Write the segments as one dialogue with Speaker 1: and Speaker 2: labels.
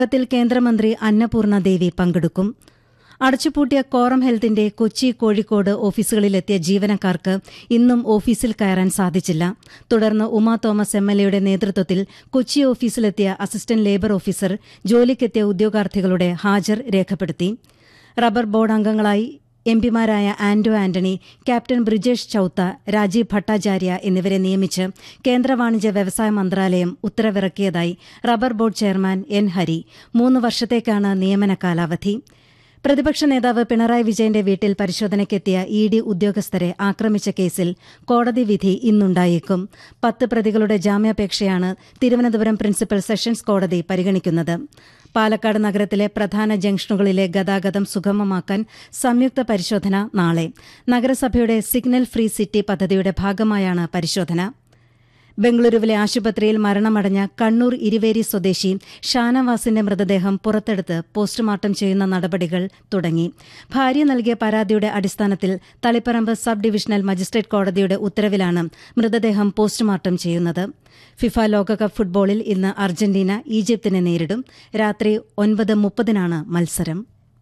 Speaker 1: യോഗത്തിൽ കേന്ദ്രമന്ത്രി അന്നപൂർണ ദേവി പങ്കെടുക്കും അടച്ചുപൂട്ടിയ കോറം ഹെൽത്തിന്റെ കൊച്ചി കോഴിക്കോട് ഓഫീസുകളിലെത്തിയ ജീവനക്കാർക്ക് ഇന്നും ഓഫീസിൽ കയറാൻ സാധിച്ചില്ല തുടർന്ന് ഉമാ തോമസ് എം എൽ എയുടെ നേതൃത്വത്തിൽ കൊച്ചി ഓഫീസിലെത്തിയ അസിസ്റ്റന്റ് ലേബർ ഓഫീസർ ജോലിക്കെത്തിയ ഉദ്യോഗാർത്ഥികളുടെ ഹാജർ രേഖപ്പെടുത്തി റബ്ബർ ബോർഡ് അംഗങ്ങളായി എംപിമാരായ ആന്റോ ആന്റണി ക്യാപ്റ്റൻ ബ്രിജേഷ് ചൌത്ത രാജീവ് ഭട്ടാചാര്യ എന്നിവരെ നിയമിച്ച് കേന്ദ്ര വാണിജ്യ വ്യവസായ മന്ത്രാലയം ഉത്തരവിറക്കിയതായി rubber board chairman N Hari മൂന്ന് വർഷത്തേക്കാണ് നിയമന കാലാവധി പ്രതിപക്ഷ നേതാവ് പിണറായി വിജയന്റെ വീട്ടിൽ പരിശോധനയ്ക്കെത്തിയ ഇ ഡി ഉദ്യോഗസ്ഥരെ ആക്രമിച്ച കേസിൽ കോടതി വിധി ഇന്നുണ്ടായേക്കും പത്ത് പ്രതികളുടെ ജാമ്യാപേക്ഷയാണ് തിരുവനന്തപുരം പ്രിൻസിപ്പൽ സെഷൻസ് കോടതി പരിഗണിക്കുന്നത് പാലക്കാട് നഗരത്തിലെ പ്രധാന ജംഗ്ഷനുകളിലെ ഗതാഗതം സുഗമമാക്കാൻ സംയുക്ത പരിശോധന നാളെ നഗരസഭയുടെ സിഗ്നൽ ഫ്രീ സിറ്റി പദ്ധതിയുടെ ഭാഗമായാണ് പരിശോധന ബംഗളൂരുവിലെ ആശുപത്രിയിൽ മരണമടഞ്ഞ കണ്ണൂർ ഇരുവേരി സ്വദേശി ഷാനവാസിന്റെ മൃതദേഹം പുറത്തെടുത്ത് പോസ്റ്റ്മോർട്ടം ചെയ്യുന്ന നടപടികൾ തുടങ്ങി ഭാര്യ നൽകിയ പരാതിയുടെ അടിസ്ഥാനത്തിൽ തളിപ്പറമ്പ് സബ് ഡിവിഷണൽ മജിസ്ട്രേറ്റ് കോടതിയുടെ ഉത്തരവിലാണ് മൃതദേഹം പോസ്റ്റ്മോർട്ടം ചെയ്യുന്നത് ഫിഫ ലോകകപ്പ് ഫുട്ബോളിൽ ഇന്ന് അർജന്റീന ഈജിപ്തിനെ നേരിടും രാത്രി ഒൻപത് മുപ്പതിനാണ് മത്സരം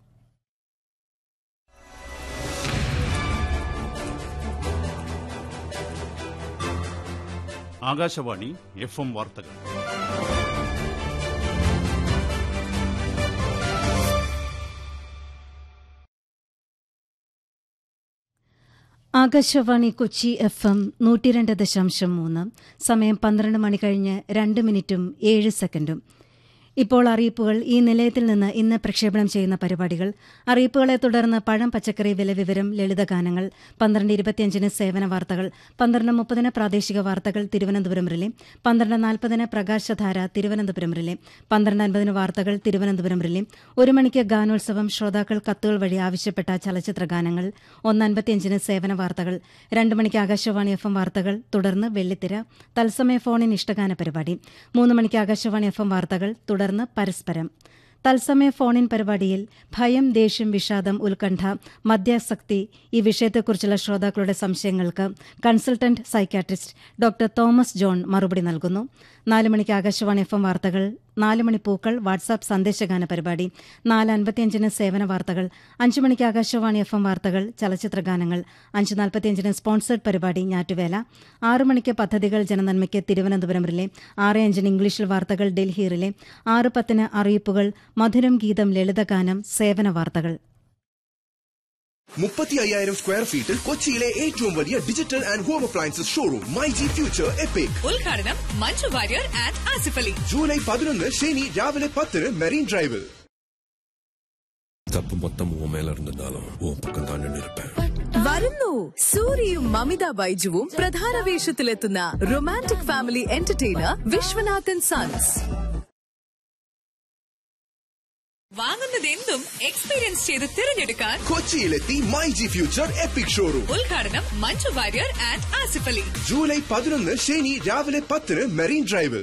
Speaker 2: ആകാശവാണി എഫ് എം വാർത്തകൾ
Speaker 1: ആകാശവാണി കൊച്ചി എഫ് എം നൂറ്റിരണ്ട് ദശാംശം മൂന്ന് സമയം പന്ത്രണ്ട് മണി കഴിഞ്ഞ് രണ്ട് മിനിറ്റും ഏഴ് സെക്കൻഡും ഇപ്പോൾ അറിയിപ്പുകൾ ഈ നിലയത്തിൽ നിന്ന് ഇന്ന് പ്രക്ഷേപണം ചെയ്യുന്ന പരിപാടികൾ അറിയിപ്പുകളെ തുടർന്ന് പഴം പച്ചക്കറി വില വിവരം ലളിതഗാനങ്ങൾ പന്ത്രണ്ട് ഇരുപത്തിയഞ്ചിന് സേവന വാർത്തകൾ പന്ത്രണ്ട് മുപ്പതിന് പ്രാദേശിക വാർത്തകൾ തിരുവനന്തപുരം റിലേ പന്ത്രണ്ട് നാൽപ്പതിന് പ്രകാശധാര തിരുവനന്തപുരം റിലേ പന്ത്രണ്ട് അൻപതിന് വാർത്തകൾ തിരുവനന്തപുരം റിലേ ഒരു മണിക്ക് ഗാനോത്സവം ശ്രോതാക്കൾ കത്തുകൾ വഴി ആവശ്യപ്പെട്ട ചലച്ചിത്ര ഗാനങ്ങൾ ഒന്ന് അൻപത്തിയഞ്ചിന് സേവന വാർത്തകൾ രണ്ട് മണിക്ക് ആകാശവാണി എഫ് എം വാർത്തകൾ തുടർന്ന് വെള്ളിത്തിര തത്സമയ ഫോണിൻ ഇഷ്ടഗാന പരിപാടി മൂന്ന് മണിക്ക് ആകാശവാണി എഫ് എം വാർത്തകൾ തുടർന്ന് പരസ്പരം തത്സമയ ഫോണിൻ പരിപാടിയിൽ ഭയം ദേഷ്യം വിഷാദം ഉത്കണ്ഠ മദ്യാസക്തി ഈ വിഷയത്തെക്കുറിച്ചുള്ള ശ്രോതാക്കളുടെ സംശയങ്ങൾക്ക് consultant psychiatrist doctor Thomas John മറുപടി നൽകുന്നു നാല് മണിക്ക് ആകാശവാണി എഫ് എം വാർത്തകൾ നാല് മണി പൂക്കൾ വാട്സാപ്പ് സന്ദേശഗാന പരിപാടി നാല് അൻപത്തിയഞ്ചിന് സേവന വാർത്തകൾ അഞ്ച് മണിക്ക് ആകാശവാണി എഫ് എം വാർത്തകൾ ചലച്ചിത്ര ഗാനങ്ങൾ അഞ്ച് നാൽപ്പത്തിയഞ്ചിന് സ്പോൺസേഡ് പരിപാടി ഞാറ്റുവേല ആറ് മണിക്ക് പദ്ധതികൾ ജനനന്മയ്ക്ക് തിരുവനന്തപുരം റിലേ ആറ് അഞ്ചിന് ഇംഗ്ലീഷിൽ വാർത്തകൾ ഡൽഹി റിലേ ആറ് പത്തിന് അറിയിപ്പുകൾ മധുരം ഗീതം ലളിതഗാനം സേവന വാർത്തകൾ
Speaker 3: മുപ്പത്തി അയ്യായിരം സ്ക്വയർ ഫീറ്റിൽ കൊച്ചിയിലെ ഏറ്റവും വലിയ digital and home appliances showroom my G future epic
Speaker 4: ഉദ്ഘാടനം മഞ്ജു വാര്യർ ആൻഡ് ആസിഫ് അലി
Speaker 3: ജൂലൈ പതിനൊന്ന് ശനി രാവിലെ പത്തിന് മെറീൻ ഡ്രൈവിൽ
Speaker 5: தப்பு மொத்தம் உன் மேல இருந்திருந்தாலும் உன் பக்கம் தான் நின்று இருப்பேன்
Speaker 4: വരുന്നു സൂര്യയും മമിത ബൈജുവും പ്രധാന വേഷത്തിലെത്തുന്ന romantic family entertainer Viswanathan sons വാങ്ങുന്നതെന്തും എക്സ്പീരിയൻസ് ചെയ്ത് തിരഞ്ഞെടുക്കാൻ
Speaker 3: കൊച്ചിയിലെത്തി my G future epic showroom
Speaker 4: ഉദ്ഘാടനം മഞ്ജു വാര്യർ ആൻഡ് ആസിഫ് അലി
Speaker 3: ജൂലൈ പതിനൊന്ന് ശനി രാവിലെ പത്തിന് മെറീൻ ഡ്രൈവിൽ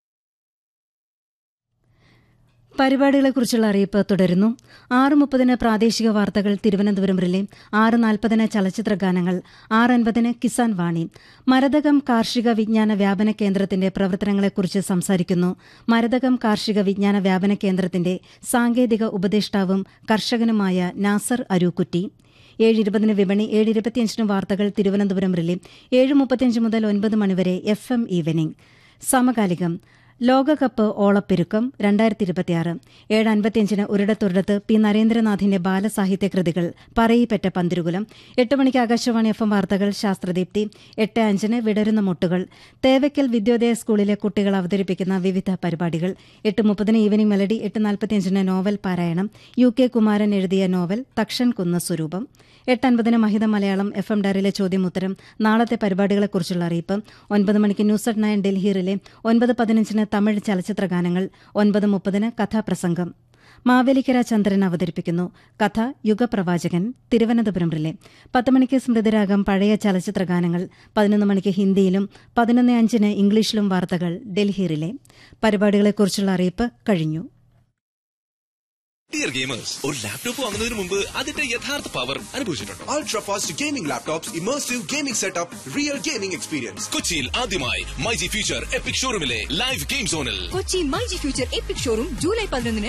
Speaker 1: പരിപാടികളെക്കുറിച്ചുള്ള അറിയിപ്പ് തുടരുന്നു ആറ് മുപ്പതിന് പ്രാദേശിക വാർത്തകൾ തിരുവനന്തപുരം റിലേ ആറ് നാൽപ്പതിന് ചലച്ചിത്ര ഗാനങ്ങൾ ആറ് അൻപതിന് കിസാൻ വാണി മരതകം കാർഷിക വിജ്ഞാന വ്യാപന കേന്ദ്രത്തിന്റെ പ്രവർത്തനങ്ങളെക്കുറിച്ച് സംസാരിക്കുന്നു മരതകം കാർഷിക വിജ്ഞാന വ്യാപന കേന്ദ്രത്തിന്റെ സാങ്കേതിക ഉപദേഷ്ടാവും കർഷകനുമായ നാസർ അരൂക്കുറ്റി ഏഴ് ഇരുപതിന് വിപണി ഏഴ് ഇരുപത്തിയഞ്ചിന് വാർത്തകൾ തിരുവനന്തപുരം റിലേ ഏഴ് മുപ്പത്തിയഞ്ച് മുതൽ ഒൻപത് മണിവരെ എഫ് എം ഈവനിംഗ് സമകാലികം ലോകകപ്പ് ഓളപ്പെരുക്കം രണ്ടായിരത്തി ഇരുപത്തിയാറ് ഏഴ് അൻപത്തിയഞ്ചിന് ഒരിടത്തൊരിടത്ത് പി നരേന്ദ്രനാഥിന്റെ ബാലസാഹിത്യ കൃതികൾ പറയിപ്പറ്റ പന്തിരുകുലം എട്ട് മണിക്ക് ആകാശവാണി എഫ് എം വാർത്തകൾ ശാസ്ത്രദീപ്തി എട്ട് അഞ്ചിന് വിടരുന്ന മുട്ടുകൾ തേവയ്ക്കൽ വിദ്യോദയ സ്കൂളിലെ കുട്ടികൾ അവതരിപ്പിക്കുന്ന വിവിധ പരിപാടികൾ എട്ട് മുപ്പതിന് ഈവനിംഗ് മെലഡി എട്ട് നാൽപ്പത്തിയഞ്ചിന് നോവൽ പാരായണം യു കെ കുമാരൻ എഴുതിയ നോവൽ തക്ഷൻ കുന്ന സ്വരൂപം എട്ടൻപതിന് മഹിത മലയാളം എഫ് എം ഡയറിലെ ചോദ്യമുത്തരം നാളത്തെ പരിപാടികളെക്കുറിച്ചുള്ള അറിയിപ്പ് ഒൻപത് മണിക്ക് ന്യൂസ് അറ്റ് നയൻ ഡൽഹിയിലെ ഒൻപത് പതിനഞ്ചിന് തമിഴ് ചലച്ചിത്ര ഗാനങ്ങൾ ഒൻപത് മുപ്പതിന് കഥാപ്രസംഗം മാവേലിക്കര ചന്ദ്രൻ അവതരിപ്പിക്കുന്നു കഥ യുഗപ്രവാചകൻ തിരുവനന്തപുരം റിലേ പത്ത് മണിക്ക് സ്മൃതിരാഗം പഴയ ചലച്ചിത്ര ഗാനങ്ങൾ പതിനൊന്ന് മണിക്ക് ഹിന്ദിയിലും പതിനൊന്ന് അഞ്ചിന് ഇംഗ്ലീഷിലും വാർത്തകൾ ഡൽഹി റിലേ പരിപാടികളെക്കുറിച്ചുള്ള അറിയിപ്പ് കഴിഞ്ഞു
Speaker 6: ഡിയർ ഗെയിമേഴ്സ് ഒരു ലാപ്ടോപ്പ് വാങ്ങുന്നതിന് മുമ്പ് അതിന്റെ യഥാർത്ഥ പവർ അനുഭവിച്ചിട്ടുണ്ടോ
Speaker 3: Ultra fast gaming laptops, immersive gaming setup, real gaming experience.
Speaker 6: കൊച്ചിയിൽ ആദ്യമായി മൈജി ഫ്യൂച്ചർ എപ്പിക് ഷോറൂമിലെ ലൈവ് ഗെയിം സോണിൽ
Speaker 4: Kochi my G future epic showroom July പതിനൊന്നിന്